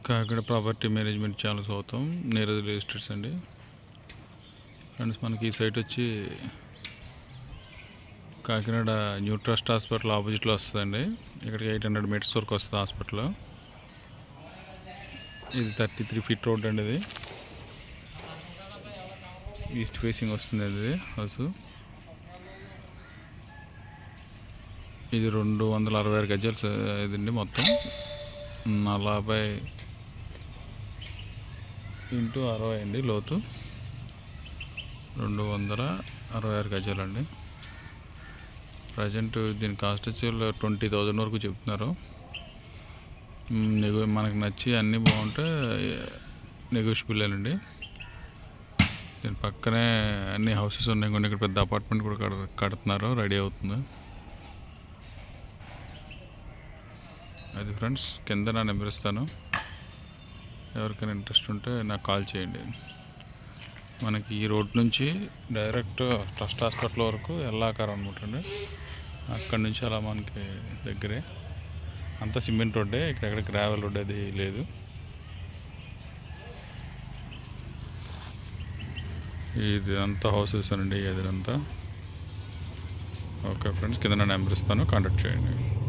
Kakinada property management channel అవుతాం Neeraj real estates అండి friends మనకి ఈ సైట్ వచ్చి కాకినాడ న్యూ ట్రస్ట్ హాస్పిటల్ ఆపోజిట్లో వస్తుందండి ఇక్కడికి ఎయిట్ హండ్రెడ్ మీటర్స్ వరకు వస్తుంది హాస్పిటల్ ఇది థర్టీ త్రీ ఫీట్ రోడ్ అండి ఇది ఈస్ట్ ఫేసింగ్ వస్తుంది అది హౌస్ ఇది రెండు వందల అరవై ఆరు గజాలు స- ఇదండి మొత్తం నలభై ఇంటూ అరవై అండి లోతు రెండు వందల అరవై ఆరు గజాలండి ప్రజెంట్ దీని కాస్ట్ వచ్చి ట్వంటీ థౌజండ్ వరకు చెప్తున్నారు మ్, నెగో మనకు నచ్చి అన్నీ బాగుంటే నెగోషియబుల్ అండి దీని పక్కనే అన్ని హౌసెస్ ఉన్నాయి కొన్ని ఇక్కడ పెద్ద అపార్ట్మెంట్ కూడా కడ కడుతున్నారు రెడీ అవుతుంది అది ఫ్రెండ్స్ కింద నా నెంబర్ ఇస్తాను ఎవరికైనా ఇంట్రెస్ట్ ఉంటే నాకు కాల్ చేయండి మనకి ఈ రోడ్ నుంచి డైరెక్ట్ ట్రస్ట్ హాస్పిటల్ వరకు ఎల్లాకారం అనమాట అండి అక్కడి నుంచి అలా మనకి దగ్గరే అంతా సిమెంట్ రోడ్డే ఇక్కడ గ్రావెల్ రోడ్ అది లేదు ఇది అంతా హౌసెస్ అండి అది అంతా ఓకే ఫ్రెండ్స్ కింద నా నెంబర్ ఇస్తాను కాంటాక్ట్ చేయండి